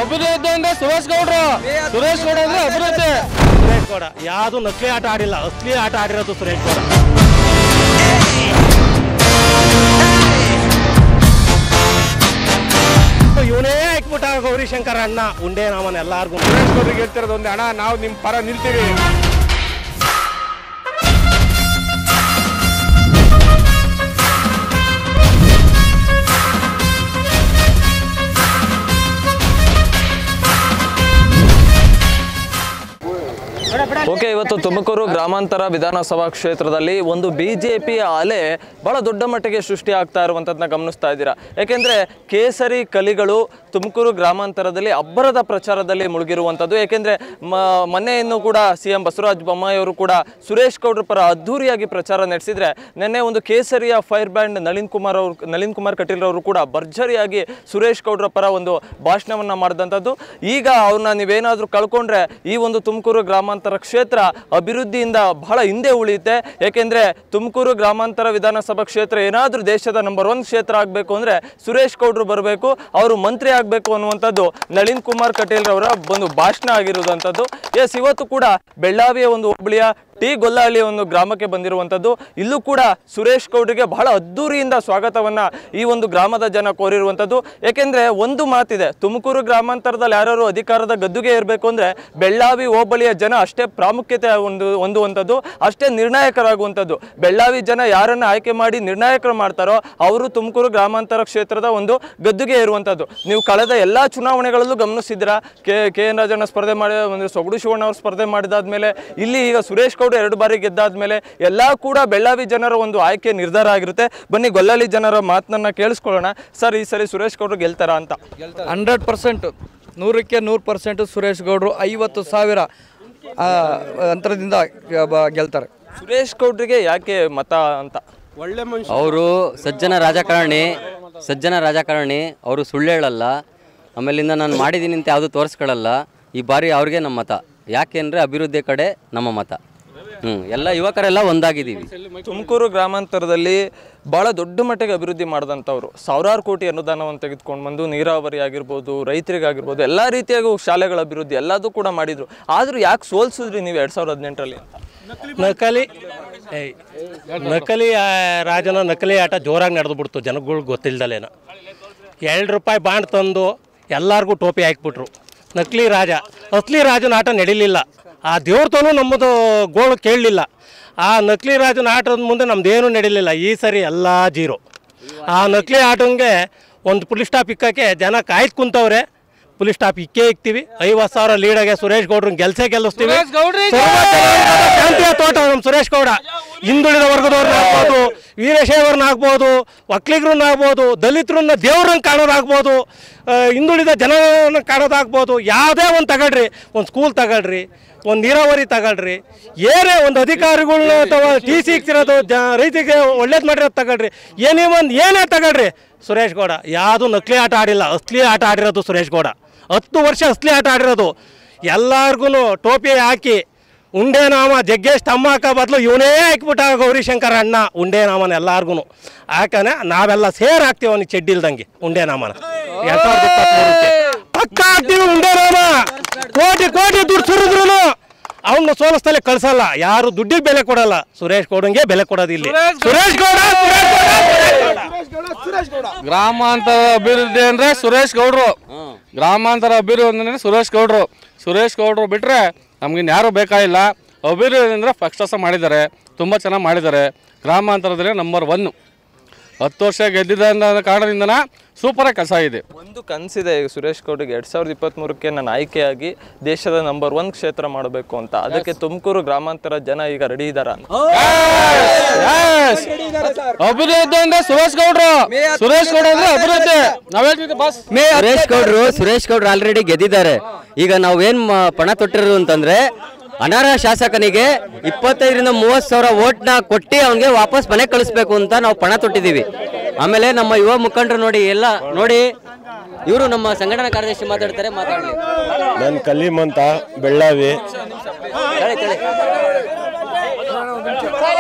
ಅಭಿವೃದ್ಧಿ ಅಂದ್ರೆ ಸುರೇಶ್ ಗೌಡ್ರು ಸುರೇಶ್ ಗೌಡ ಅಂದ್ರೆ ಅಭಿವೃದ್ಧಿ ಸುರೇಶ್ ಗೌಡ ಯಾವುದು ನಕಲಿ ಆಟ ಆಡಿಲ್ಲ ಅಸಲಿ ಆಟ ಆಡಿರೋದು ಸುರೇಶ್ ಗೌಡ ಇವನೇ ಹಾಕ್ಬಿಟ್ಟ ಗೌರಿಶಂಕರ ಅಣ್ಣ ಉಂಡೆ ನಾಮನ್ ಎಲ್ಲಾರ್ಗು ಸುರೇಶ್ ಗೌಡ್ರಿಗೆ ಹೇಳ್ತಿರೋದು ಒಂದೇ ಅಣ್ಣ ನಾವು ನಿಮ್ ಪರ ನಿಲ್ತೀವಿ ಓಕೆ ಇವತ್ತು ತುಮಕೂರು ಗ್ರಾಮಾಂತರ ವಿಧಾನಸಭಾ ಕ್ಷೇತ್ರದಲ್ಲಿ ಒಂದು ಬಿ ಜೆ ಪಿಯ ಅಲೆ ಬಹಳ ದೊಡ್ಡ ಮಟ್ಟಿಗೆ ಸೃಷ್ಟಿ ಆಗ್ತಾ ಇರುವಂಥದ್ದನ್ನ ಗಮನಿಸ್ತಾ ಇದ್ದೀರಾ ಯಾಕೆಂದರೆ ಕೇಸರಿ ಕಲಿಗಳು ತುಮಕೂರು ಗ್ರಾಮಾಂತರದಲ್ಲಿ ಅಬ್ಬರದ ಪ್ರಚಾರದಲ್ಲಿ ಮುಳುಗಿರುವಂಥದ್ದು ಯಾಕೆಂದರೆ ಮೊನ್ನೆಯನ್ನು ಕೂಡ ಸಿ ಎಂ ಬಸವರಾಜ ಬೊಮ್ಮಾಯಿ ಅವರು ಕೂಡ ಸುರೇಶ್ ಗೌಡ್ರ ಪರ ಅದ್ಧೂರಿಯಾಗಿ ಪ್ರಚಾರ ನಡೆಸಿದ್ರೆ ನಿನ್ನೆ ಒಂದು ಕೇಸರಿಯ ಫೈರ್ ಬ್ಯಾಂಡ್ ನಳಿನ್ ಕುಮಾರ್ ಅವರು ನಳಿನ್ ಕುಮಾರ್ ಕಟೀಲ್ ಅವರು ಕೂಡ ಭರ್ಜರಿಯಾಗಿ ಸುರೇಶ್ ಗೌಡ್ರ ಪರ ಒಂದು ಭಾಷಣವನ್ನು ಮಾಡಿದಂಥದ್ದು ಈಗ ಅವ್ರನ್ನ ನೀವೇನಾದರೂ ಕಳ್ಕೊಂಡ್ರೆ ಈ ಒಂದು ತುಮಕೂರು ಗ್ರಾಮಾಂತರ ಕ್ಷೇತ್ರ ಅಭಿವೃದ್ಧಿಯಿಂದ ಬಹಳ ಹಿಂದೆ ಉಳಿಯುತ್ತೆ ಏಕೆಂದರೆ ತುಮಕೂರು ಗ್ರಾಮಾಂತರ ವಿಧಾನಸಭಾ ಕ್ಷೇತ್ರ ಏನಾದರೂ ದೇಶದ ನಂಬರ್ ಒನ್ ಕ್ಷೇತ್ರ ಆಗಬೇಕು ಅಂದರೆ ಸುರೇಶ್ ಗೌಡ್ರು ಬರಬೇಕು ಅವರು ಮಂತ್ರಿ ಆಗಬೇಕು ಅನ್ನುವಂಥದ್ದು ನಳಿನ್ ಕುಮಾರ್ ಕಟೀಲ್ ಅವರ ಒಂದು ಭಾಷಣ ಆಗಿರುವಂಥದ್ದು ಎಸ್ ಇವತ್ತು ಕೂಡ ಬೆಳ್ಳಾವಿಯ ಒಂದು ಹೋಬಳಿಯ ಟಿ ಗೊಲ್ಲಹಳ್ಳಿ ಒಂದು ಗ್ರಾಮಕ್ಕೆ ಬಂದಿರುವಂಥದ್ದು ಇಲ್ಲೂ ಕೂಡ ಸುರೇಶ್ ಗೌಡ್ರಿಗೆ ಬಹಳ ಅದ್ದೂರಿಯಿಂದ ಸ್ವಾಗತವನ್ನ ಈ ಒಂದು ಗ್ರಾಮದ ಜನ ಕೋರಿರುವಂಥದ್ದು ಯಾಕೆಂದ್ರೆ ಒಂದು ಮಾತಿದೆ ತುಮಕೂರು ಗ್ರಾಮಾಂತರದಲ್ಲಿ ಯಾರು ಅಧಿಕಾರದ ಗದ್ದುಗೆ ಇರಬೇಕು ಅಂದ್ರೆ ಬೆಳ್ಳಾವಿ ಹೋಬಳಿಯ ಜನ ಅಷ್ಟೇ ಪ್ರಾಮುಖ್ಯತೆ ಒಂದು ಹೊಂದುವಂಥದ್ದು ಅಷ್ಟೇ ನಿರ್ಣಾಯಕರಾಗುವಂಥದ್ದು ಬೆಳ್ಳಾವಿ ಜನ ಯಾರನ್ನ ಆಯ್ಕೆ ಮಾಡಿ ನಿರ್ಣಾಯಕರು ಮಾಡ್ತಾರೋ ಅವರು ತುಮಕೂರು ಗ್ರಾಮಾಂತರ ಕ್ಷೇತ್ರದ ಒಂದು ಗದ್ದುಗೆ ಇರುವಂಥದ್ದು ನೀವು ಕಳೆದ ಎಲ್ಲಾ ಚುನಾವಣೆಗಳಲ್ಲೂ ಗಮನಿಸಿದ್ದೀರಾ ಕೆ ಕೆ ಎನ್ ರಾಜಣ್ಣ ಸ್ಪರ್ಧೆ ಮಾಡಿ ಒಂದು ಸೊಗಡು ಶಿವಣ್ಣ ಅವರು ಸ್ಪರ್ಧೆ ಮಾಡಿದಾದ್ಮೇಲೆ ಇಲ್ಲಿ ಈಗ ಸುರೇಶ್ ಗೌಡ ಎರಡು ಬಾರಿ ಗೆದ್ದಾದ್ಮೇಲೆ ಎಲ್ಲ ಕೂಡ ಬೆಳ್ಳಾವಿ ಜನರ ಒಂದು ಆಯ್ಕೆ ನಿರ್ಧಾರ ಆಗಿರುತ್ತೆ ಬನ್ನಿ ಗೊಲ್ಲಳ್ಳಿ ಜನರ ಮಾತನ್ನ ಕೇಳಿಸ್ಕೊಳ್ಳೋಣ ಸರ್ ಈ ಸರಿ ಸುರೇಶ್ ಗೌಡರು ಗೆಲ್ತಾರಾ ಅಂತ ಹಂಡ್ರೆಡ್ ಪರ್ಸೆಂಟ್ ನೂರಕ್ಕೆ ನೂರು ಪರ್ಸೆಂಟ್ ಸುರೇಶ್ ಗೌಡರು ಐವತ್ತು ಸಾವಿರ ಆ, ಅಂತರದಿಂದ ಬ- ಗೆಲ್ತಾರೆ ಸುರೇಶ್ ಗೌಡ್ರಿಗೆ ಯಾಕೆ ಮತ ಅಂತ ಒಳ್ಳೆ ಮನುಷ್ಯ ಅವರು ಸಜ್ಜನ ರಾಜಕಾರಣಿ ಸಜ್ಜನ ರಾಜಕಾರಣಿ ಅವರು ಸುಳ್ಳು ಹೇಳಲ್ಲ ಆಮೇಲಿಂದ ನಾನು ಮಾಡಿದ್ದೀನಿ ಅಂತ ಯಾವುದು ತೋರಿಸ್ಕೊಳ್ಳಲ್ಲ ಈ ಬಾರಿ ಅವ್ರಿಗೆ ನಮ್ಮ ಮತ ಯಾಕೆಂದರೆ ಅಭಿವೃದ್ಧಿ ಕಡೆ ನಮ್ಮ ಮತ ಹ್ಞೂ ಎಲ್ಲ ಯುವಕರೆಲ್ಲ ಒಂದಾಗಿದ್ದೀವಿ ತುಮಕೂರು ಗ್ರಾಮಾಂತರದಲ್ಲಿ ಬಹಳ ದೊಡ್ಡ ಮಟ್ಟಿಗೆ ಅಭಿವೃದ್ಧಿ ಮಾಡಿದಂಥವ್ರು ಸಾವಿರಾರು ಕೋಟಿ ಅನುದಾನವನ್ನು ತೆಗೆದುಕೊಂಡು ಬಂದು ನೀರಾವರಿ ಆಗಿರ್ಬೋದು ರೈತರಿಗಾಗಿರ್ಬೋದು ಎಲ್ಲ ರೀತಿಯಾಗೂ ಶಾಲೆಗಳ ಅಭಿವೃದ್ಧಿ ಎಲ್ಲದೂ ಕೂಡ ಮಾಡಿದ್ರು ಆದರೂ ಯಾಕೆ ಸೋಲ್ಸಿದ್ರಿ ನೀವು ಎರಡು ಸಾವಿರದ ಹದಿನೆಂಟರಲ್ಲಿ ನಕಲಿ ಏಯ್ ನಕಲಿ ಆ, ರಾಜನ ನಕಲಿ ಆಟ ಜೋರಾಗಿ ನಡೆದು ಬಿಡ್ತು ಜನಗಳಿಗೆ ಗೊತ್ತಿಲ್ದಲೇನ ಎರಡು ರೂಪಾಯಿ ಬಾಂಡ್ ತಂದು ಎಲ್ಲರಿಗೂ ಟೋಪಿ ಹಾಕ್ಬಿಟ್ರು ನಕಲಿ ರಾಜ ಅಸಲಿ ರಾಜನ ಆಟ ನಡೀಲಿಲ್ಲ ಆ ದೇವ್ರ ತನೂ ನಮ್ಮದು ಗೋಳು ಕೇಳಲಿಲ್ಲ ಆ ನಕಲಿ ರಾಜನ ಆಟದ ಮುಂದೆ ನಮ್ದೇನು ನಡೀಲಿಲ್ಲ ಈ ಸರಿ ಎಲ್ಲ ಜೀರೋ ಆ ನಕಲಿ ಆಟಂಗೆ ಒಂದು ಪುಲಿಸ್ ಸ್ಟಾಪ್ ಇಕ್ಕಕ್ಕೆ ಜನ ಕಾಯ್ದು ಕುಂತವ್ರೆ ಪುಲಿಸ್ ಸ್ಟಾಪ್ ಇಕ್ಕೇ ಇಕ್ತೀವಿ ಐವತ್ತು ಸಾವಿರ ಲೀಡಾಗೆ ಸುರೇಶ್ ಗೌಡ್ರನ್ನ ಗೆಲ್ಸೇ ಗೆಲ್ಲಿಸ್ತೀವಿ ಶಾಂತಿಯ ತೋಟ ನಮ್ಮ ಸುರೇಶ್ ಗೌಡ ಹಿಂದುಳಿದ ವರ್ಗದವ್ರನ್ನ ಆಗ್ಬೋದು ವೀರಶೈವರನ್ನ ಆಗ್ಬೋದು ಒಕ್ಕಲಿಗರನ್ನ ಆಗ್ಬೋದು ದಲಿತರನ್ನ ದೇವ್ರನ್ನ ಕಾಣೋದಾಗ್ಬೋದು ಆ, ಹಿಂದುಳಿದ ಜನರನ್ನ ಕಾಣೋದಾಗ್ಬೋದು ಯಾವುದೇ ಒಂದು ತಗೊಳ್ರಿ ಒಂದು ಸ್ಕೂಲ್ ತಗೊಳ್ರಿ ಒಂದು ನೀರಾವರಿ ತಗೊಳ್ರಿ ಏನೇ ಒಂದು ಅಧಿಕಾರಿಗಳ್ನ ಅಥವಾ ಟಿ ಸಿ ಇಕ್ತಿರೋದು ಜ ರೈತರಿಗೆ ಒಳ್ಳೇದು ಮಾಡಿರೋದು ತಗೊಳ್ರಿ ಏನೇ ಒಂದು ಏನೇ ತಗೊಳ್ರಿ ಸುರೇಶ್ ಗೌಡ ಯಾವುದು ನಕಲಿ ಆಟ ಆಡಿಲ್ಲ ಅಸಲಿ ಆಟ ಆಡಿರೋದು ಸುರೇಶ್ ಗೌಡ ಹತ್ತು ವರ್ಷ ಅಸಲಿ ಆಟ ಆಡಿರೋದು ಎಲ್ಲಾರ್ಗು ಟೋಪಿ ಹಾಕಿ ಉಂಡೆ ನಾಮ ಜಗ್ಗೇಶ್ ತಮ್ಮ ಹಾಕೋ ಬದಲು ಇವನೇ ಹಾಕ್ಬಿಟ್ಟ ಗೌರಿಶಂಕರ ಅಣ್ಣ ಉಂಡೆ ನಾಮನ ಎಲ್ಲಾರ್ಗು ಹಾಕನೆ ನಾವೆಲ್ಲ ಸೇರ್ ಹಾಕ್ತೀವಿ ಅವನಿಗೆ ಚೆಡ್ಡಿಲ್ದಂಗೆ ಉಂಡೆ ನಾಮನ ಎರಡ್ ಸಾವಿರದ ಇಪ್ಪತ್ಮೂರಕ್ಕೆ ಪಕ್ಕ ಹಾಕ್ತೀವಿ ಉಂಡೆ ನಾಮ ಕೋಟಿ ಕೋಟಿ ದುಡ್ಡು ಸುರಿದ್ರು ಅವನ್ನ ಸೋಲಿಸ್ತಲೇ ಕಳ್ಸಲ್ಲ ಯಾರು ದುಡ್ಡಿಗೆ ಬೆಲೆ ಕೊಡಲ್ಲ ಸುರೇಶ್ ಗೌಡಂಗೆ ಬೆಲೆ ಕೊಡೋದು ಇಲ್ಲಿ ಸುರೇಶ್ ಗೌಡ ಸುರೇಶ್ ಗೌಡ ಗ್ರಾಮಾಂತರ ಅಭಿವೃದ್ಧಿ ಅಂದ್ರೆ ಸುರೇಶ್ ಗೌಡ್ರು ಗ್ರಾಮಾಂತರ ಅಭಿವೃದ್ಧಿ ಅಂದ್ರೆ ಸುರೇಶ್ ಗೌಡ್ರು ಸುರೇಶ್ ಗೌಡ್ರು ಬಿಟ್ರೆ ನಮ್ಗಿನ್ ಯಾರು ಬೇಕಾಗಿಲ್ಲ ಅಭಿವೃದ್ಧಿ ಅಂದ್ರೆ ಫಸ್ಟ್ ಕ್ಲಾಸ ಮಾಡಿದ್ದಾರೆ ತುಂಬ ಚೆನ್ನಾಗಿ ಮಾಡಿದ್ದಾರೆ ಗ್ರಾಮಾಂತರದಲ್ಲಿ ನಂಬರ್ ಒನ್ನು ಹತ್ತು ವರ್ಷ ಗೆದ್ದಿದ್ದ ಅನ್ನೋ ಕಾರಣದಿಂದನ ಸೂಪರಾಗಿ ಕೆಲಸ ಇದೆ ಒಂದು ಕನಸಿದೆ ಈಗ ಸುರೇಶ್ ಗೌಡ್ರಿಗೆ ಎರಡ್ ಸಾವಿರದ ಇಪ್ಪತ್ತ್ಮೂರಕ್ಕೆ ನಾನು ಆಯ್ಕೆಯಾಗಿ ದೇಶದ ನಂಬರ್ ಒನ್ ಕ್ಷೇತ್ರ ಮಾಡಬೇಕು ಅಂತ ಅದಕ್ಕೆ ತುಮಕೂರು ಗ್ರಾಮಾಂತರ ಜನ ಈಗ ರೆಡಿ ಇದಾರ ಅಂತ Yes! ಅಭಿವೃದ್ಧಿ ಅಂದ್ರೆ ಸುರೇಶ್ ಗೌಡ್ರು ಸುರೇಶ್ ಗೌಡ್ರು ಅಂದ್ರೆ ಅಭಿವೃದ್ಧಿ ನಾವ್ ಹೇಳ್ತಿದ್ದೆ ಬಸ್ ಸುರೇಶ್ ಗೌಡ್ರು ಸುರೇಶ್ ಗೌಡ್ರು ಆಲ್ರೆಡಿ ಗೆದ್ದಿದ್ದಾರೆ ಈಗ ನಾವೇನ್ ಮ- ಪಣ ತೊಟ್ಟಿರೋದು ಅಂತಂದ್ರೆ ಅನರ್ಹ ಶಾಸಕನಿಗೆ ಇಪ್ಪತ್ತೈದರಿಂದ ಮೂವತ್ತು ಸಾವಿರ ಓಟ್ನ ಕೊಟ್ಟು ಅವನಿಗೆ ವಾಪಸ್ ಮನೆ ಕಳಿಸ್ಬೇಕು ಅಂತ ನಾವು ಪಣ ತೊಟ್ಟಿದ್ದೀವಿ ಆಮೇಲೆ ನಮ್ಮ ಯುವ ಮುಖಂಡರು ನೋಡಿ ಎಲ್ಲ ನೋಡಿ ಇವರು ನಮ್ಮ ಸಂಘಟನಾ ಕಾರ್ಯದರ್ಶಿ ಮಾತಾಡ್ತಾರೆ ಮಾತಾಡಲಿ ನಾನು ಕಲೀಮ್ ಅಂತ ಬೆಳ್ಳಾವಿ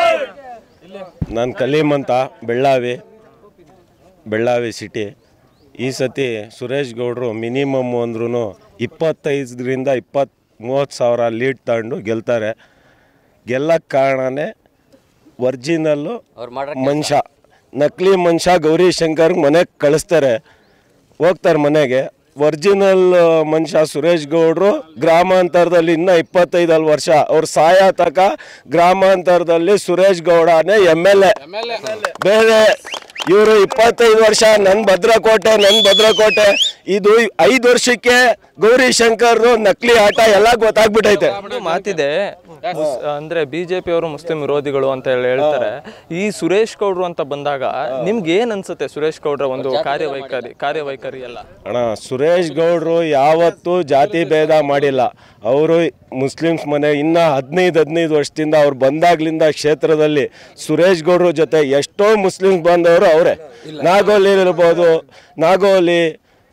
ನಾನು ಕಲೀಮ್ ಅಂತ ಬೆಳ್ಳಾವಿ ಬೆಳ್ಳಾವಿ ಸಿಟಿ ಈ ಸತಿ ಸುರೇಶ್ ಗೌಡರು ಮಿನಿಮಮ್ ಅಂದ್ರೂ ಇಪ್ಪತ್ತೈದರಿಂದ ಇಪ್ಪತ್ತು ಮೂವತ್ತು ಸಾವಿರ ಲೀಡ್ ತಗೊಂಡು ಗೆಲ್ತಾರೆ ಗೆಲ್ಲಕ್ಕೆ ಕಾರಣನೇ ಒರ್ಜಿನಲ್ಲು ಮನುಷ್ಯ ನಕಲಿ ಮನುಷ್ಯ ಗೌರಿ ಶಂಕರ್ ಮನೆಗೆ ಕಳಿಸ್ತಾರೆ ಹೋಗ್ತಾರೆ ಮನೆಗೆ ಒರಿಜಿನಲ್ ಮನುಷ್ಯ ಸುರೇಶ್ ಗೌಡ್ರು ಗ್ರಾಮಾಂತರದಲ್ಲಿ ಇನ್ನೂ ಇಪ್ಪತ್ತೈದು ವರ್ಷ ಅವ್ರು ಸಾಯ ತಕ ಗ್ರಾಮಾಂತರದಲ್ಲಿ ಸುರೇಶ್ ಗೌಡನೇ ಎಮ್ ಎಲ್ ಎ ಬೇರೆ ಇವರು ಇಪ್ಪತ್ತೈದು ವರ್ಷ ನನ್ನ ಭದ್ರಕೋಟೆ ನನ್ನ ಭದ್ರಕೋಟೆ ಇದು ಐದು ವರ್ಷಕ್ಕೆ ಗೌರಿ ಶಂಕರ್ ನಕಲಿ ಆಟ ಎಲ್ಲ ಗೊತ್ತಾಗ್ಬಿಟ್ಟೈತೆ ಒಂದು ಮಾತಿದೆ ಮುಸ್- ಅಂದ್ರೆ ಬಿಜೆಪಿ ಅವರು ಮುಸ್ಲಿಂ ವಿರೋಧಿಗಳು ಅಂತ ಹೇಳಿ ಹೇಳ್ತಾರೆ ಈ ಸುರೇಶ್ ಗೌಡ್ರು ಅಂತ ಬಂದಾಗ ನಿಮ್ಗೆ ಏನ್ ಅನ್ಸುತ್ತೆ ಸುರೇಶ್ ಗೌಡ್ರ ಒಂದು ಕಾರ್ಯವೈಖರಿ ಕಾರ್ಯವೈಖರಿ ಎಲ್ಲ ಅಣ್ಣ ಸುರೇಶ್ ಗೌಡ್ರು ಯಾವತ್ತೂ ಜಾತಿ ಭೇದ ಮಾಡಿಲ್ಲ ಅವರು ಮುಸ್ಲಿಮ್ಸ್ ಮನೆ ಇನ್ನು ಹದಿನೈದು ಹದಿನೈದು ವರ್ಷದಿಂದ ಅವ್ರು ಬಂದಾಗ್ಲಿಂದ ಕ್ಷೇತ್ರದಲ್ಲಿ ಸುರೇಶ್ ಗೌಡ್ರ ಜೊತೆ ಎಷ್ಟೋ ಮುಸ್ಲಿಮ್ಸ್ ಬಂದವರು ಅವರೇ ನಾಗೋಲಿ ಇರ್ಬೋದು ನಾಗೋಲಿ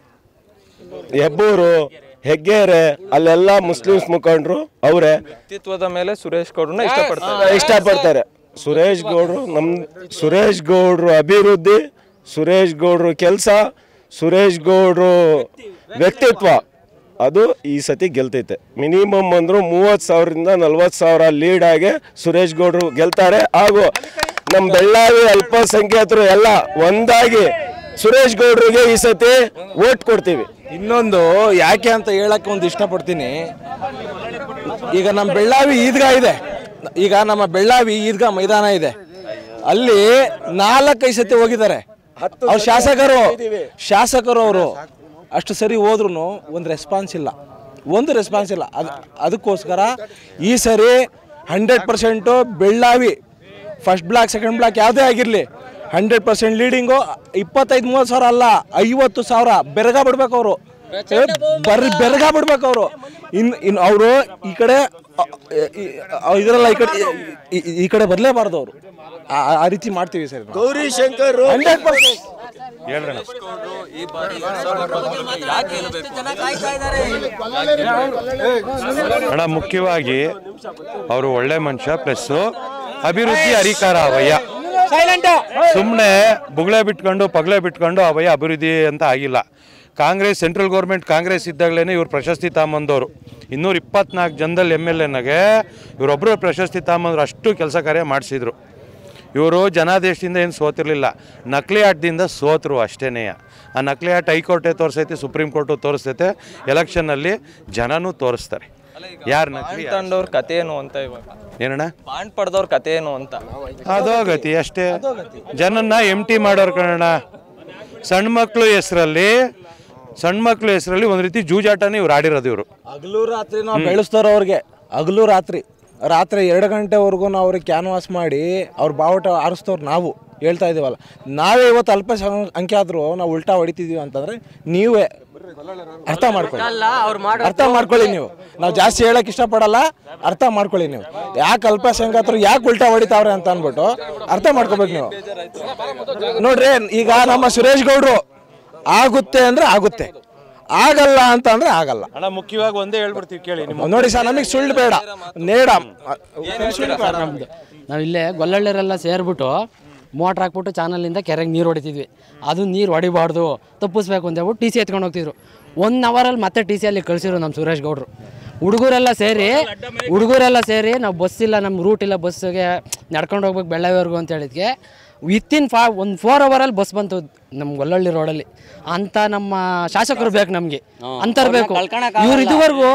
ಹೆಬ್ಬೂರು ಹೆಗ್ಗೇರೆ ಅಲ್ಲೆಲ್ಲ ಮುಸ್ಲಿಮ್ಸ್ ಮುಖಂಡರು ಅವರೇ ವ್ಯಕ್ತಿತ್ವದ ಮೇಲೆ ಸುರೇಶ್ ಗೌಡ್ರನ್ನ ಇಷ್ಟಪಡ್ತಾರೆ ಇಷ್ಟಪಡ್ತಾರೆ ಸುರೇಶ್ ಗೌಡ್ರು ನಮ್ಮ ಸುರೇಶ್ ಗೌಡ್ರು ಅಭಿವೃದ್ಧಿ ಸುರೇಶ್ ಗೌಡ್ರು ಕೆಲಸ ಸುರೇಶ್ ಗೌಡ್ರು ವ್ಯಕ್ತಿತ್ವ ಅದು ಈ ಸತಿ ಗೆಲ್ತೈತೆ ಮಿನಿಮಮ್ ಅಂದ್ರು ಮೂವತ್ತು ಸಾವಿರದಿಂದ ನಲ್ವತ್ತು ಸಾವಿರ ಲೀಡಾಗೆ ಸುರೇಶ್ ಗೌಡ್ರು ಗೆಲ್ತಾರೆ ಹಾಗೂ ನಮ್ಮ ಬೆಳ್ಳಾವಿ ಅಲ್ಪಸಂಖ್ಯಾತರು ಎಲ್ಲ ಒಂದಾಗಿ ಸುರೇಶ್ ಗೌಡ್ರಿಗೆ ಈ ಸತಿ ಓಟ್ ಕೊಡ್ತೀವಿ ಇನ್ನೊಂದು ಯಾಕೆ ಅಂತ ಹೇಳಕ್ಕೆ ಒಂದು ಇಷ್ಟಪಡ್ತೀನಿ ಈಗ ನಮ್ಮ ಬೆಳ್ಳಾವಿ ಈದ್ಗಾ ಇದೆ ಈಗ ನಮ್ಮ ಬೆಳ್ಳಾವಿ ಈದ್ಗಾ ಮೈದಾನ ಇದೆ ಅಲ್ಲಿ ನಾಲ್ಕೈದು ಸತಿ ಹೋಗಿದ್ದಾರೆ ಅವ್ರು ಶಾಸಕರು ಶಾಸಕರು ಅವರು ಅಷ್ಟು ಸರಿ ಹೋದ್ರು ಒಂದು ರೆಸ್ಪಾನ್ಸ್ ಇಲ್ಲ ಒಂದು ರೆಸ್ಪಾನ್ಸ್ ಇಲ್ಲ ಅದು ಅದಕ್ಕೋಸ್ಕರ ಈ ಸರಿ hundred percent Bellavi first block second block ಯಾವುದೇ ಆಗಿರಲಿ ಹಂಡ್ರೆಡ್ ಪರ್ಸೆಂಟ್ ಲೀಡಿಂಗು ಇಪ್ಪತ್ತೈದು ಮೂವತ್ತು ಸಾವಿರ ಅಲ್ಲ ಐವತ್ತು ಸಾವಿರ ಬೆರಗ ಬಿಡ್ಬೇಕು ಅವರು ಬರ್ ಬೆರಗ ಬಿಡ್ಬೇಕು ಅವರು ಇನ್ ಇನ್ ಅವರು ಈ ಕಡೆ ಇದರಲ್ಲ ಈ ಕಡೆ ಈ- ಈ- ಈ ಕಡೆ ಬರಲೇಬಾರ್ದು ಅವರು ಆ ರೀತಿ ಮಾಡ್ತೀವಿ sir Gowri Shankar hundred percent ಅಣ್ಣ ಮುಖ್ಯವಾಗಿ ಅವರು ಒಳ್ಳೆ ಮನುಷ್ಯ ಪ್ಲಸ್ಸು ಅಭಿವೃದ್ಧಿ ಅಧಿಕಾರ ಅವಯ್ಯ ಸುಮ್ಮನೆ ಬುಗ್ಳೆ ಬಿಟ್ಕೊಂಡು ಪಗ್ಳೆ ಬಿಟ್ಕೊಂಡು ಅವಯ್ಯ ಅಭಿವೃದ್ಧಿ ಅಂತ ಆಗಿಲ್ಲ ಕಾಂಗ್ರೆಸ್ ಸೆಂಟ್ರಲ್ ಗೌರ್ಮೆಂಟ್ ಕಾಂಗ್ರೆಸ್ ಇದ್ದಾಗಲೇ ಇವ್ರು ಪ್ರಶಸ್ತಿ ತಾಂಬಂದವರು ಇನ್ನೂರ ಇಪ್ಪತ್ನಾಲ್ಕು ಜನದಲ್ಲಿ ಎಮ್ ಎಲ್ ಎನಾಗೆ ಇವರೊಬ್ಬರು ಪ್ರಶಸ್ತಿ ತಾಂಬಂದ್ರು ಅಷ್ಟು ಕೆಲಸ ಕಾರ್ಯ ಮಾಡಿಸಿದ್ರು ಇವರು ಜನಾದೇಶದಿಂದ ಏನು ಸೋತಿರಲಿಲ್ಲ ನಕಲಿ ಆಟದಿಂದ ಸೋತರು ಅಷ್ಟೇನೇ ಆ ನಕಲಿ ಆಟ ಹೈಕೋರ್ಟೇ ತೋರಿಸೈತೆ ಸುಪ್ರೀಂ ಕೋರ್ಟು ತೋರಿಸ್ತೈತೆ ಎಲೆಕ್ಷನ್ನಲ್ಲಿ ಜನನೂ ತೋರಿಸ್ತಾರೆ ಯಾರು ನಕಲಿ ತಂಡವ್ರ ಕತೆ ಏನು ಅಂತ ಇವಾಗ ಏನಣ್ಣ ಬಾಂಡ್ ಪಡೆದವ್ರ ಕತೆ ಏನು ಅಂತ ಅದೋ ಗತಿ ಅಷ್ಟೇ ಜನನ್ನ ಎಮ್ ಟಿ ಮಾಡೋರು ಕಣ ಸಣ್ಣ ಮಕ್ಕಳು ಹೆಸರಲ್ಲಿ ಸಣ್ಣ ಮಕ್ಕಳು ಹೆಸರಲ್ಲಿ ಒಂದು ರೀತಿ ಜೂಜಾಟನೇ ಇವ್ರು ಆಡಿರೋದು ಇವರು ಹಗಲು ರಾತ್ರಿ ನಾವು ಬೆಳೆಸ್ತಾರೋ ಅವ್ರಿಗೆ ಹಗಲು ರಾತ್ರಿ ರಾತ್ರಿ ಎರಡು ಗಂಟೆವರೆಗೂ ನಾವು ಅವ್ರಿಗೆ ಕ್ಯಾನ್ವಾಸ್ ಮಾಡಿ ಅವ್ರ ಬಾವುಟ ಆರಿಸ್ತವ್ರು ನಾವು ಹೇಳ್ತಾ ಇದೀವಲ್ಲ ನಾವೇ ಇವತ್ತು ಅಲ್ಪ ಸಂ- ಅಂಕೆ ಆದರೂ ನಾವು ಉಲ್ಟಾ ಹೊಡಿತಿದೀವಿ ಅಂತಂದ್ರೆ ನೀವೇ ಅರ್ಥ ಮಾಡ್ಕೊಳ್ಳಿ ಅರ್ಥ ಮಾಡ್ಕೊಳ್ಳಿ ನೀವು ನಾವು ಜಾಸ್ತಿ ಹೇಳಕ್ ಇಷ್ಟಪಡಲ್ಲ ಅರ್ಥ ಮಾಡ್ಕೊಳ್ಳಿ ನೀವು ಯಾಕೆ ಅಲ್ಪಸಂಖ್ಯಾತರು ಯಾಕೆ ಉಲ್ಟಾ ಹೊಡಿತಾವ್ರೆ ಅಂತ ಅಂದ್ಬಿಟ್ಟು ಅರ್ಥ ಮಾಡ್ಕೋಬೇಕು ನೀವು ನೋಡ್ರಿ ಈಗ ನಮ್ಮ ಸುರೇಶ್ ಗೌಡ್ರು ಆಗುತ್ತೆ ಅಂದ್ರೆ ಆಗುತ್ತೆ ಆಗಲ್ಲ ಅಂತ ಅಂದ್ರೆ ಆಗಲ್ಲ ಅಣ್ಣ ಮುಖ್ಯವಾಗಿ ಒಂದೇ ಹೇಳ್ಬಿಡ್ತೀವಿ ಕೇಳಿ ನಿಮ್ಮ ನೋಡಿ ಸರ್ ನಮಗೆ ಸುಳ್ಳು ಬೇಡ ನೇಡ ನಮ್ದು ನಾವು ಇಲ್ಲೇ ಗೊಲ್ಲಳ್ಳಿರೆಲ್ಲ ಸೇರಿಬಿಟ್ಟು ಮೋಟ್ರ್ ಹಾಕ್ಬಿಟ್ಟು ಚಾನಲಿಂದ ಕೆರೆಗೆ ನೀರು ಹೊಡಿತಿದ್ವಿ ಅದು ನೀರು ಹೊಡಿಬಾರ್ದು ತಪ್ಪಿಸ್ಬೇಕು ಅಂತ ಹೇಳ್ಬಿಟ್ಟು ಟಿ ಸಿ ಎತ್ಕೊಂಡು ಹೋಗ್ತಿದ್ರು ಒನ್ ಅವರಲ್ಲಿ ಮತ್ತೆ ಟಿ ಸಿಯಲ್ಲಿ ಕಳಿಸಿರು ನಮ್ಮ ಸುರೇಶ್ ಗೌಡ್ರು ಹುಡುಗರೆಲ್ಲ ಸೇರಿ ಹುಡುಗರೆಲ್ಲ ಸೇರಿ ನಾವು ಬಸ್ ಇಲ್ಲ ನಮ್ಮ ರೂಟ್ ಇಲ್ಲ ಬಸ್ಸಿಗೆ ನಡ್ಕೊಂಡು ಹೋಗ್ಬೇಕು ಬೆಳ್ಳಾವಿವರೆಗೂ ಅಂತ ಹೇಳಿದ್ಕೆ ವಿತಿನ್ ಫಾ ಒಂದು ಫೋರ್ ಅವರಲ್ಲಿ ಬಸ್ ಬಂತು ನಮ್ಮ ಗೊಲ್ಲಳ್ಳಿ ರೋಡಲ್ಲಿ ಅಂತ ನಮ್ಮ ಶಾಸಕರು ಬೇಕು ನಮಗೆ ಅಂತರ್ ಬೇಕು ಇವ್ರು ಇದುವರೆಗೂ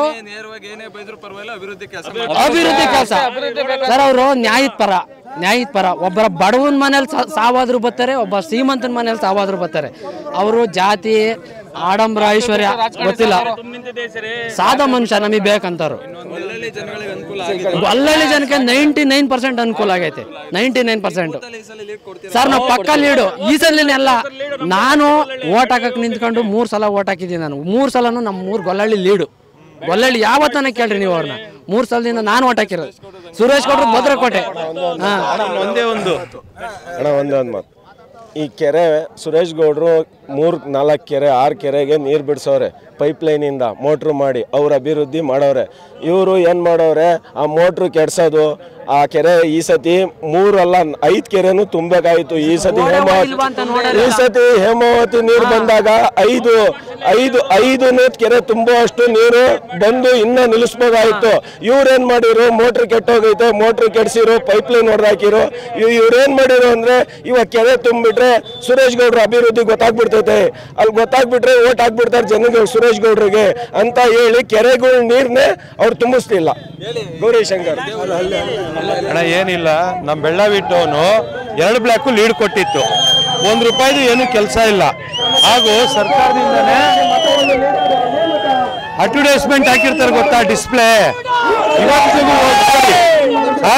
ಅಭಿವೃದ್ಧಿ ಕೆಲಸ ಸರ್ ಅವರು ನ್ಯಾಯದ ಪರ ನ್ಯಾಯದ ಪರ ಒಬ್ಬರ ಬಡವನ ಮನೇಲಿ ಸಾವಾದ್ರು ಬರ್ತಾರೆ ಒಬ್ಬ ಶ್ರೀಮಂತನ ಮನೇಲಿ ಸಾವಾದ್ರು ಬರ್ತಾರೆ ಅವರು ಜಾತಿ ಆಡಂಬರ ಐಶ್ವರ್ಯ ಗೊತ್ತಿಲ್ಲ ಸಾದ ಮನುಷ್ಯ ನಮಗೆ ಬೇಕಂತಾರು ಅಲ್ಲಲ್ಲಿ ಜನಕ್ಕೆ ನೈಂಟಿ ನೈನ್ ಪರ್ಸೆಂಟ್ ಅನುಕೂಲ ಆಗೈತೆ ನೈಂಟಿ ನೈನ್ ಪರ್ಸೆಂಟ್ ಸರ್ ನಾವು ಪಕ್ಕ ಲೀಡು ಈ ಸಲಿನೆಲ್ಲ ನಾನು ಓಟ್ ಹಾಕಕ್ ನಿಂತ್ಕೊಂಡು ಮೂರು ಸಲ ಓಟ್ ಹಾಕಿದ್ದೀನಿ ನಾನು ಮೂರು ಸಲನು ನಮ್ಮ ಮೂರು ಗೊಲ್ಲಳ್ಳಿ ಲೀಡು ಗೊಲ್ಲಳ್ಳಿ ಯಾವತ್ತನ ಕೇಳ್ರಿ ನೀವು ಅವ್ರನ್ನ ಮೂರು ಸಲದಿಂದ ನಾನು ಓಟ್ ಹಾಕಿರೋದು ಸುರೇಶ್ ಗೌಡ್ರು ಭದ್ರಕೋಟೆ ಹಾಂ ಒಂದೇ ಒಂದು ಅಣ್ಣ ಒಂದೇ ಒಂದು ಮಾತು ಈ ಕೆರೆ ಸುರೇಶ್ ಗೌಡ್ರು ಮೂರು ನಾಲ್ಕು ಕೆರೆ ಆರು ಕೆರೆಗೆ ನೀರು ಬಿಡಿಸೋರೆ ಪೈಪ್ಲೈನಿಂದ ಮೋಟ್ರು ಮಾಡಿ ಅವ್ರ ಅಭಿವೃದ್ಧಿ ಮಾಡವ್ರೆ ಇವರು ಏನು ಮಾಡವ್ರೆ ಆ ಮೋಟ್ರು ಕೆಡ್ಸೋದು ಆ ಕೆರೆ ಈ ಸತಿ ಮೂರಲ್ಲ ಐದು ಕೆರೆನೂ ತುಂಬಬೇಕಾಯಿತು ಈ ಸತಿ ಹೇಮಾವತಿ ಈ ಸತಿ ಹೇಮಾವತಿ ನೀರು ಬಂದಾಗ ಐದು ಐದು ಐದು ಕೆರೆ ತುಂಬುವಷ್ಟು ನೀರು ಬಂದು ಇನ್ನ ನಿಲ್ಲಿಸ್ಬೇಕಾಯ್ತು ಇವ್ರೇನ್ ಮಾಡಿರು ಮೋಟ್ರ್ ಕೆಟ್ಟೋಗೈತೆ ಮೋಟ್ರ್ ಕೆಡ್ಸಿರು ಪೈಪ್ ಲೈನ್ ಹೊಡೆದಾಕಿರು ಇವ್ರೇನ್ ಮಾಡಿರು ಅಂದ್ರೆ ಇವಾಗ ಕೆರೆ ತುಂಬಿಟ್ರೆ ಸುರೇಶ್ ಗೌಡ್ರ ಅಭಿವೃದ್ಧಿ ಗೊತ್ತಾಗ್ಬಿಡ್ತೈತೆ ಅಲ್ಲಿ ಗೊತ್ತಾಗ್ಬಿಟ್ರೆ ಓಟ್ ಹಾಕ್ಬಿಡ್ತಾರೆ ಜನಗಳು ಸುರೇಶ್ ಗೌಡ್ರಿಗೆ ಅಂತ ಹೇಳಿ ಕೆರೆಗಳ ನೀರ್ನೇ ಅವ್ರು ತುಂಬಿಸ್ಲಿಲ್ಲ ಗೌರಿಶಂಕರ್ ಅಣ್ಣ ಏನಿಲ್ಲ ನಮ್ಮ ಬೆಳ್ಳಾವಿ ಟೌನು ಎರಡು ಬ್ಲಾಕು ಲೀಡ್ ಕೊಟ್ಟಿತ್ತು ಒಂದು ರೂಪಾಯಿದು ಏನು ಕೆಲಸ ಇಲ್ಲ ಹಾಗೂ ಸರ್ಕಾರದಿಂದನೇ ಅಡ್ವರ್ಟೈಸ್ಮೆಂಟ್ ಹಾಕಿರ್ತಾರೆ ಗೊತ್ತಾ ಡಿಸ್ಪ್ಲೇ ಇವತ್ತಿಗೂ ಹೋಗಿ ಆ?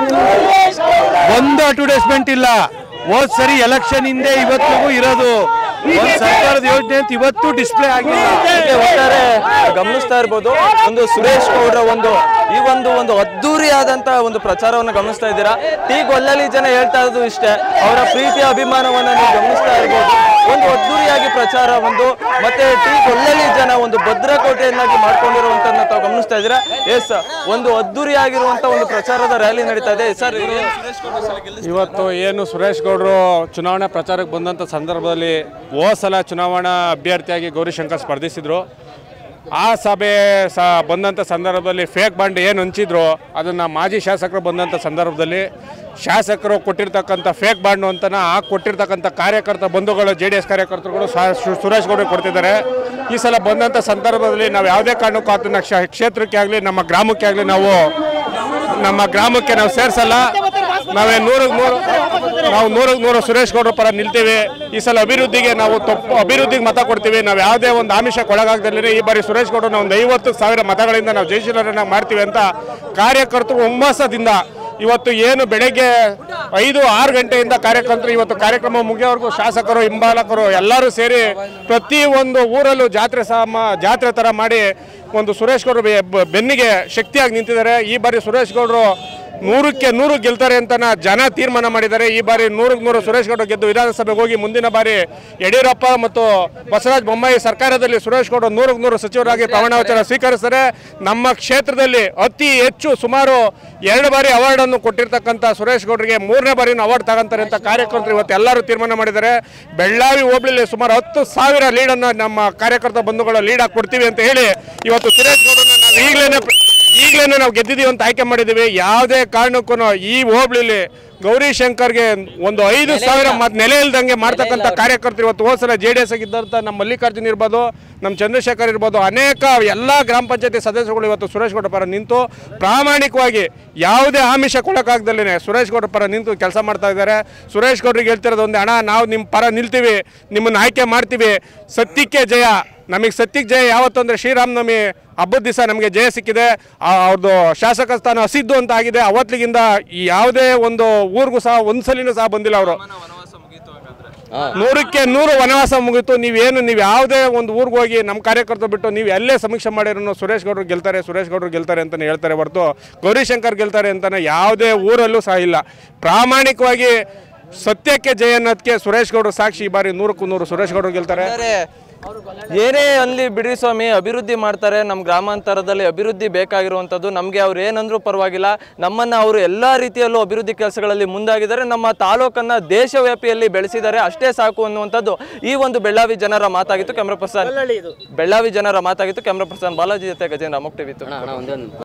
ಒಂದು ಅಡ್ವರ್ಟೈಸ್ಮೆಂಟ್ ಇಲ್ಲ ಹೋದ್ ಸರಿ ಎಲೆಕ್ಷನ್ ಹಿಂದೆ ಇವತ್ತಿಗೂ ಇರೋದು ಒಂದ್ ಸರ್ಕಾರದ ಯೋಜನೆ ಅಂತ ಇವತ್ತು ಡಿಸ್ಪ್ಲೇ ಆಗಿಲ್ಲ ಹೀಗೆ ಒಟ್ಟಾರೆ ಗಮನಿಸ್ತಾ ಇರ್ಬೋದು ಒಂದು ಸುರೇಶ್ ಗೌಡ್ರ ಒಂದು ಈ ಒಂದು ಒಂದು ಅದ್ದೂರಿಯಾದಂತ ಒಂದು ಪ್ರಚಾರವನ್ನು ಗಮನಿಸ್ತಾ ಇದ್ದೀರಾ ಟಿ ಗೊಲ್ಲಲಿ ಜನ ಹೇಳ್ತಾ ಇರೋದು ಇಷ್ಟೇ ಅವರ ಪ್ರೀತಿಯ ಅಭಿಮಾನವನ್ನ ನೀವು ಗಮನಿಸ್ತಾ ಇರ್ಬೋದು ಒಂದು ಅದ್ದೂರಿಯಾಗಿ ಪ್ರಚಾರ ಒಂದು ಮತ್ತೆ ಟಿ ಗೊಲ್ಲಲಿ ಜನ ಒಂದು ಭದ್ರಕೋಟೆಯನ್ನಾಗಿ ಮಾಡ್ಕೊಂಡಿರುವಂತನ್ನ ತಾವು ಗಮನಿಸ್ತಾ ಇದ್ದೀರಾ ಎಸ್ ಒಂದು ಅದ್ದೂರಿಯಾಗಿರುವಂತ ಒಂದು ಪ್ರಚಾರದ ರ್ಯಾಲಿ ನಡೀತಾ ಇದೆ ಸರ್ ಇವತ್ತು ಏನು ಸುರೇಶ್ ಗೌಡರು ಚುನಾವಣಾ ಪ್ರಚಾರಕ್ಕೆ ಬಂದಂಥ ಸಂದರ್ಭದಲ್ಲಿ ಹೋದ ಸಲ ಚುನಾವಣಾ ಅಭ್ಯರ್ಥಿಯಾಗಿ ಗೌರಿಶಂಕರ್ ಸ್ಪರ್ಧಿಸಿದ್ರು ಆ ಸಭೆ ಸ ಬಂದಂಥ ಸಂದರ್ಭದಲ್ಲಿ ಫೇಕ್ ಬಾಂಡ್ ಏನು ಹಂಚಿದ್ರು ಅದನ್ನು ಮಾಜಿ ಶಾಸಕರು ಬಂದಂಥ ಸಂದರ್ಭದಲ್ಲಿ ಶಾಸಕರು ಕೊಟ್ಟಿರ್ತಕ್ಕಂಥ ಫೇಕ್ ಬಾಂಡು ಅಂತನ ಆ ಕೊಟ್ಟಿರ್ತಕ್ಕಂಥ ಕಾರ್ಯಕರ್ತ ಬಂಧುಗಳು ಜೆ ಡಿ ಎಸ್ ಕಾರ್ಯಕರ್ತರುಗಳು ಸಹ ಸು- ಸುರೇಶ್ ಗೌಡ್ರಿಗೆ ಕೊಡ್ತಿದ್ದಾರೆ ಈ ಸಲ ಬಂದಂಥ ಸಂದರ್ಭದಲ್ಲಿ ನಾವು ಯಾವುದೇ ಕಾರಣಕ್ಕೂ ಅದನ್ನು ಕ್ಷ ಕ್ಷೇತ್ರಕ್ಕೆ ಆಗಲಿ ನಮ್ಮ ಗ್ರಾಮಕ್ಕೆ ಆಗಲಿ ನಾವು ನಮ್ಮ ಗ್ರಾಮಕ್ಕೆ ನಾವು ಸೇರಿಸಲ್ಲ ನಾವೇ ನೂರಕ್ಕೆ ನೂರು ನಾವು ನೂರಕ್ಕೆ ನೂರು ಸುರೇಶ್ ಗೌಡ್ರ ಪರ ನಿಲ್ತೀವಿ ಈ ಸಲ ಅಭಿವೃದ್ಧಿಗೆ ನಾವು ತಪ್ಪು ಅಭಿವೃದ್ಧಿಗೆ ಮತ ಕೊಡ್ತೀವಿ ನಾವು ಯಾವುದೇ ಒಂದು ಆಮಿಷಕ್ಕೆ ಒಳಗಾಗದಲ್ಲಿ ಈ ಬಾರಿ ಸುರೇಶ್ ಗೌಡ್ರನ್ನ ಒಂದು ಐವತ್ತು ಸಾವಿರ ಮತಗಳಿಂದ ನಾವು ಜಯಶೀಲರನ್ನ ಮಾಡ್ತೀವಿ ಅಂತ ಕಾರ್ಯಕರ್ತರು ಹುಮ್ಮಸ್ಸದಿಂದ ಇವತ್ತು ಏನು ಬೆಳಗ್ಗೆ ಐದು ಆರು ಗಂಟೆಯಿಂದ ಕಾರ್ಯಕರ್ತರು ಇವತ್ತು ಕಾರ್ಯಕ್ರಮ ಮುಗಿಯೋವರೆಗೂ ಶಾಸಕರು ಹಿಂಬಾಲಕರು ಎಲ್ಲರೂ ಸೇರಿ ಪ್ರತಿ ಒಂದು ಊರಲ್ಲೂ ಜಾತ್ರೆ ಸಮ ಜಾತ್ರೆ ಥರ ಮಾಡಿ ಒಂದು ಸುರೇಶ್ ಗೌಡರು ಬೆ- ಬ- ಬೆನ್ನಿಗೆ ಶಕ್ತಿಯಾಗಿ ನಿಂತಿದ್ದಾರೆ ಈ ಬಾರಿ ಸುರೇಶ್ ಗೌಡರು ನೂರಕ್ಕೆ ನೂರು ಗೆಲ್ತಾರೆ ಅಂತ ಜನ ತೀರ್ಮಾನ ಮಾಡಿದ್ದಾರೆ ಈ ಬಾರಿ ನೂರಕ್ಕೆ ನೂರು ಸುರೇಶ್ ಗೌಡ ಗೆದ್ದು ವಿಧಾನಸಭೆಗೆ ಹೋಗಿ ಮುಂದಿನ ಬಾರಿ ಯಡಿಯೂರಪ್ಪ ಮತ್ತು ಬಸವರಾಜ ಬೊಮ್ಮಾಯಿ ಸರ್ಕಾರದಲ್ಲಿ ಸುರೇಶ್ ಗೌಡ ನೂರಕ್ಕೆ ನೂರು ಸಚಿವರಾಗಿ ಪ್ರಮಾಣವಚನ ಸ್ವೀಕರಿಸ್ತಾರೆ ನಮ್ಮ ಕ್ಷೇತ್ರದಲ್ಲಿ ಅತಿ ಹೆಚ್ಚು ಸುಮಾರು ಎರಡು ಬಾರಿ ಅವಾರ್ಡನ್ನು ಕೊಟ್ಟಿರ್ತಕ್ಕಂಥ ಸುರೇಶ್ ಗೌಡರಿಗೆ ಮೂರನೇ ಬಾರಿನೂ ಅವಾರ್ಡ್ ತಗೊಂತಾರೆ ಅಂತ ಕಾರ್ಯಕರ್ತರು ಇವತ್ತು ಎಲ್ಲರೂ ತೀರ್ಮಾನ ಮಾಡಿದ್ದಾರೆ ಬೆಳ್ಳಾವಿ ಹೋಬಳಿಲಿ ಸುಮಾರು ಹತ್ತು ಸಾವಿರ ಲೀಡನ್ನು ನಮ್ಮ ಕಾರ್ಯಕರ್ತ ಬಂಧುಗಳು ಲೀಡ್ ಹಾಕಿ ಕೊಡ್ತೀವಿ ಅಂತ ಹೇಳಿ ಇವತ್ತು ಸುರೇಶ್ ಗೌಡರನ್ನ ನಾವು ಈಗಲೇ ಈಗಲೇ ನಾವು ಗೆದ್ದಿದ್ದೀವಿ ಅಂತ ಆಯ್ಕೆ ಮಾಡಿದ್ದೀವಿ ಯಾವುದೇ ಕಾರಣಕ್ಕೂ ಈ ಹೋಬಳಿಲಿ ಗೌರಿಶಂಕರ್ಗೆ ಒಂದು ಐದು ಸಾವಿರ ಮತ್ ನೆಲೆ ಇಲ್ದಂಗೆ ಮಾಡ್ತಕ್ಕಂಥ ಕಾರ್ಯಕರ್ತರು ಇವತ್ತು ಹೋದ ಸಲ ಜೆ ಡಿ ಎಸ್ ಆಗಿದ್ದಂಥ ನಮ್ಮ ಮಲ್ಲಿಕಾರ್ಜುನ್ ಇರ್ಬೋದು ನಮ್ಮ ಚಂದ್ರಶೇಖರ್ ಇರ್ಬೋದು ಅನೇಕ ಎಲ್ಲ ಗ್ರಾಮ ಪಂಚಾಯತಿ ಸದಸ್ಯರುಗಳು ಇವತ್ತು ಸುರೇಶ್ ಗೌಡ ಪರ ನಿಂತು ಪ್ರಾಮಾಣಿಕವಾಗಿ ಯಾವುದೇ ಆಮಿಷಕ್ಕೊಳಕಾಗ್ದಲೇ ಸುರೇಶ್ ಗೌಡ್ರ ಪರ ನಿಂತು ಕೆಲಸ ಮಾಡ್ತಾ ಇದ್ದಾರೆ ಸುರೇಶ್ ಗೌಡ್ರಿಗೆ ಹೇಳ್ತಿರೋದು ಒಂದೇ ಹಣ ನಾವು ನಿಮ್ಮ ಪರ ನಿಲ್ತೀವಿ ನಿಮ್ಮನ್ನು ಆಯ್ಕೆ ಮಾಡ್ತೀವಿ ಸತ್ಯಕ್ಕೆ ಜಯ ನಮಗೆ ಸತ್ಯಕ್ಕೆ ಜಯ ಯಾವತ್ತು ಅಂದರೆ ಶ್ರೀರಾಮನವಮಿ ಹಬ್ಬದ ದಿವಸ ನಮಗೆ ಜಯ ಸಿಕ್ಕಿದೆ ಆ ಅವ್ರದ್ದು ಶಾಸಕ ಸ್ಥಾನ ಹಸಿದ್ದು ಅಂತ ಆಗಿದೆ ಅವತ್ತಿಗಿಂದ ಈ ಯಾವುದೇ ಒಂದು ಊರಿಗೂ ಸಹ ಒಂದ್ಸಲಿನೂ ಸಹ ಬಂದಿಲ್ಲ ಅವರು ನೂರಕ್ಕೆ ನೂರು ವನವಾಸ ಮುಗಿತು ನೀವೇನು ನೀವು ಯಾವುದೇ ಒಂದು ಊರಿಗೆ ಹೋಗಿ ನಮ್ಮ ಕಾರ್ಯಕರ್ತರು ಬಿಟ್ಟು ನೀವು ಎಲ್ಲೇ ಸಮೀಕ್ಷೆ ಮಾಡಿರೋ ಸುರೇಶ್ ಗೌಡರು ಗೆಲ್ತಾರೆ ಸುರೇಶ್ ಗೌಡರು ಗೆಲ್ತಾರೆ ಅಂತಲೇ ಹೇಳ್ತಾರೆ ಹೊರತು ಗೌರಿಶಂಕರ್ ಗೆಲ್ತಾರೆ ಅಂತಲೇ ಯಾವುದೇ ಊರಲ್ಲೂ ಸಹ ಇಲ್ಲ ಪ್ರಾಮಾಣಿಕವಾಗಿ ಸತ್ಯಕ್ಕೆ ಜಯ ಅನ್ನೋದಕ್ಕೆ ಸುರೇಶ್ ಗೌಡರು ಸಾಕ್ಷಿ ಈ ಬಾರಿ ನೂರಕ್ಕೂ ನೂರು ಸುರೇಶ್ ಗೌಡರು ಗೆಲ್ತಾರೆ ಅಂದರೆ ಏನೇ ಅನ್ಲಿ ಬಿಡಿ ಸ್ವಾಮಿ ಅಭಿವೃದ್ಧಿ ಮಾಡ್ತಾರೆ ನಮ್ಮ ಗ್ರಾಮಾಂತರದಲ್ಲಿ ಅಭಿವೃದ್ಧಿ ಬೇಕಾಗಿರುವಂಥದ್ದು ನಮಗೆ ಅವ್ರು ಏನಂದ್ರೂ ಪರವಾಗಿಲ್ಲ ನಮ್ಮನ್ನು ಅವರು ಎಲ್ಲ ರೀತಿಯಲ್ಲೂ ಅಭಿವೃದ್ಧಿ ಕೆಲಸಗಳಲ್ಲಿ ಮುಂದಾಗಿದ್ದಾರೆ ನಮ್ಮ ತಾಲೂಕನ್ನು ದೇಶವ್ಯಾಪಿಯಲ್ಲಿ ಬೆಳೆಸಿದ್ದಾರೆ ಅಷ್ಟೇ ಸಾಕು ಅನ್ನುವಂಥದ್ದು ಈ ಒಂದು ಬೆಳ್ಳಾವಿ ಜನರ ಮಾತಾಗಿತ್ತು ಕ್ಯಾಮ್ರಾ ಪರ್ಸನ್ ಬೆಳ್ಳಾವಿ ಜನರ ಮಾತಾಗಿತ್ತು ಕ್ಯಾಮ್ರಾ ಪರ್ಸನ್ ಬಾಲಾಜಿ ಜೊತೆ ಗಜೇಂದ್ರ ಅಮೋಕ್ ಟಿವಿ